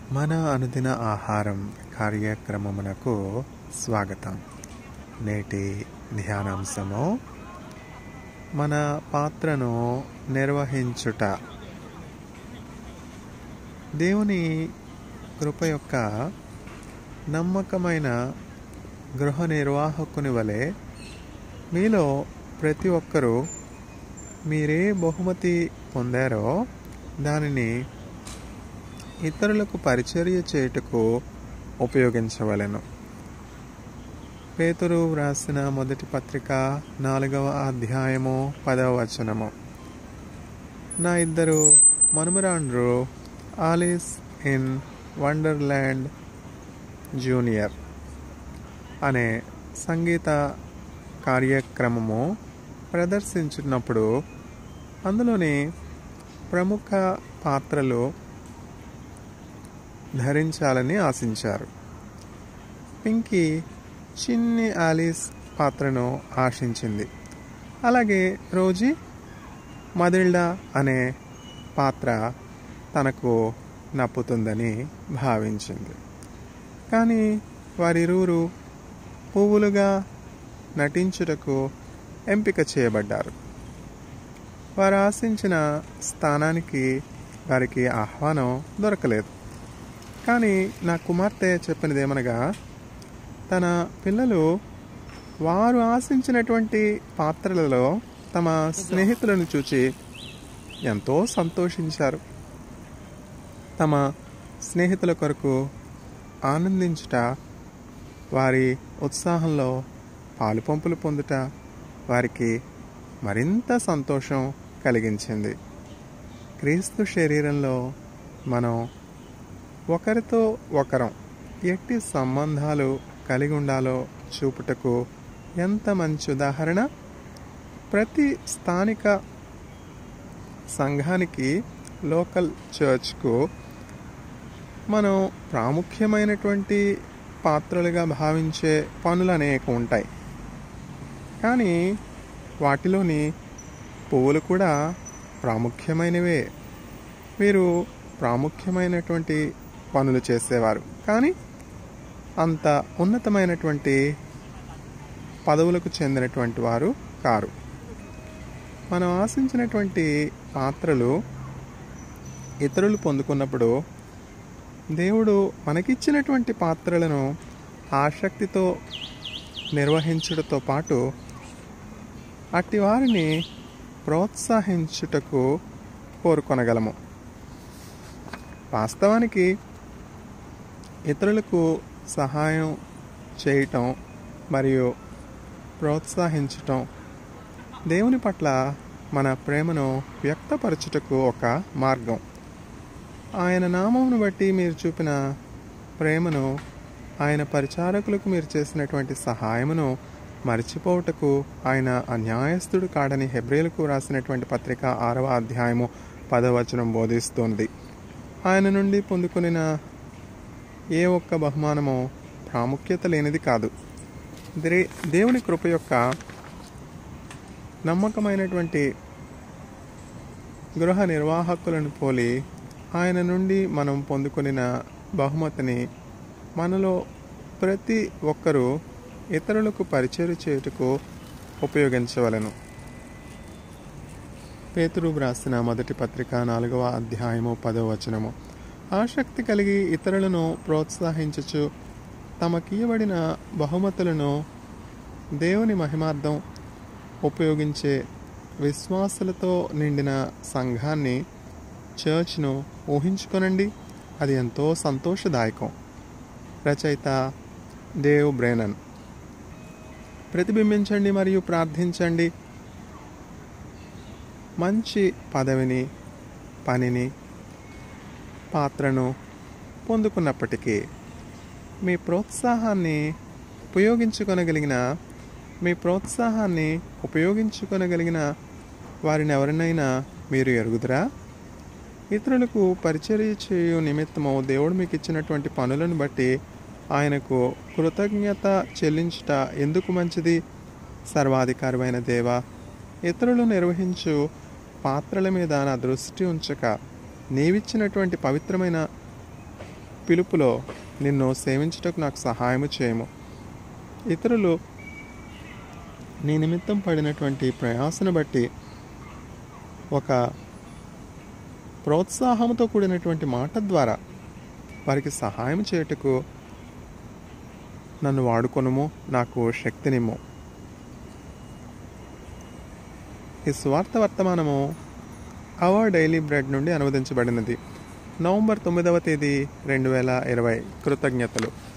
మన అనుదిన ఆహారం కార్యక్రమమునకు స్వాగతం నేటి ధ్యానాంశము మన పాత్రను నిర్వహించుట దేవుని కృప యొక్క నమ్మకమైన గృహ నిర్వాహకుని వలె మీలో ప్రతి ఒక్కరూ మీరే బహుమతి పొందారో దానిని ఇతరులకు పరిచర్య చేయుటకు ఉపయోగించవలెను పేతురు వ్రాసిన మొదటి పత్రిక నాలుగవ అధ్యాయము పదవ వచనము నా ఇద్దరు మనుమరాండ్రు ఆలిస్ ఇన్ వండర్ల్యాండ్ జూనియర్ అనే సంగీత కార్యక్రమము ప్రదర్శించినప్పుడు అందులోని ప్రముఖ పాత్రలు ధరించాలని ఆశించారు పింకీ చిన్ని ఆలిస్ పాత్రను ఆశించింది అలాగే రోజీ మదిల్డా అనే పాత్ర తనకు నప్పుతుందని భావించింది కానీ వారిరువురు పువ్వులుగా నటించుటకు ఎంపిక చేయబడ్డారు వారు ఆశించిన స్థానానికి వారికి ఆహ్వానం దొరకలేదు కానీ నా కుమార్తె చెప్పినదేమనగా తన పిల్లలు వారు ఆశించినటువంటి పాత్రలలో తమ స్నేహితులను చూచి ఎంతో సంతోషించారు తమ స్నేహితుల కొరకు ఆనందించుట వారి ఉత్సాహంలో పాలు పంపులు పొందుట వారికి మరింత సంతోషం కలిగించింది క్రీస్తు శరీరంలో మనం ఒకరితో ఒకరం ఎట్టి సంబంధాలు కలిగి ఉండాలో చూపుటకు ఎంత మంచి ఉదాహరణ ప్రతి స్థానిక సంఘానికి లోకల్ చర్చ్కు మనం ప్రాముఖ్యమైనటువంటి పాత్రలుగా భావించే పనులు అనేక ఉంటాయి కానీ వాటిలోని పువ్వులు కూడా ప్రాముఖ్యమైనవే వీరు ప్రాముఖ్యమైనటువంటి పనులు చేసేవారు కానీ అంత ఉన్నతమైనటువంటి పదవులకు చెందినటువంటి వారు కారు మనం ఆశించినటువంటి పాత్రలు ఇతరులు పొందుకున్నప్పుడు దేవుడు మనకిచ్చినటువంటి పాత్రలను ఆసక్తితో నిర్వహించుటతో పాటు అట్టి వారిని ప్రోత్సహించుటకు కోరుకొనగలము వాస్తవానికి ఇతరులకు సహాయం చేయటం మరియు ప్రోత్సహించటం దేవుని పట్ల మన ప్రేమను వ్యక్తపరచుటకు ఒక మార్గం ఆయన నామమును బట్టి మీరు చూపిన ప్రేమను ఆయన పరిచారకులకు మీరు చేసినటువంటి సహాయమును మర్చిపోవుటకు ఆయన అన్యాయస్తుడు కాడని హెబ్రేలకు రాసినటువంటి పత్రిక ఆరవ అధ్యాయము పదవచనం బోధిస్తోంది ఆయన నుండి పొందుకునిన ఏ ఒక్క బహుమానము ప్రాముఖ్యత లేనిది కాదు దే దేవుని కృప యొక్క నమ్మకమైనటువంటి గృహ నిర్వాహకులను పోలి ఆయన నుండి మనం పొందుకునిన బహుమతిని మనలో ప్రతి ఒక్కరూ ఇతరులకు పరిచయం చేయుటకు ఉపయోగించవలను పేతురు వ్రాసిన మొదటి పత్రిక నాలుగవ అధ్యాయము పదవ వచనము ఆసక్తి కలిగి ఇతరులను ప్రోత్సహించుచు తమకియబడిన బహుమతులను దేవుని మహిమార్థం ఉపయోగించే విశ్వాసులతో నిండిన సంఘాన్ని చర్చ్ను ఊహించుకొనండి అది ఎంతో సంతోషదాయకం రచయిత దేవ్ బ్రేనన్ ప్రతిబింబించండి మరియు ప్రార్థించండి మంచి పదవిని పనిని పాత్రను పొందుకున్నప్పటికీ మీ ప్రోత్సాహాన్ని ఉపయోగించుకొనగలిగిన మీ ప్రోత్సాహాన్ని ఉపయోగించుకొనగలిగిన వారిని ఎవరినైనా మీరు ఎరుగుదురా ఇతరులకు పరిచర్య చేయు నిమిత్తము దేవుడు మీకు ఇచ్చినటువంటి పనులను బట్టి ఆయనకు కృతజ్ఞత చెల్లించుట ఎందుకు మంచిది సర్వాధికారమైన దేవ ఇతరులు నిర్వహించు పాత్రల మీద నా దృష్టి ఉంచక నీవిచ్చినటువంటి పవిత్రమైన పిలుపులో నిన్ను సేవించుటకు నాకు సహాయము చేయము ఇతరులు నీ నిమిత్తం పడినటువంటి ప్రయాసను బట్టి ఒక ప్రోత్సాహంతో కూడినటువంటి మాట ద్వారా వారికి సహాయం చేయుటకు నన్ను వాడుకొనుము నాకు శక్తినిమ్ము ఈ స్వార్థ వర్తమానము అవర్ డైలీ బ్రెడ్ నుండి అనువదించబడినది నవంబర్ తొమ్మిదవ తేదీ రెండు వేల ఇరవై కృతజ్ఞతలు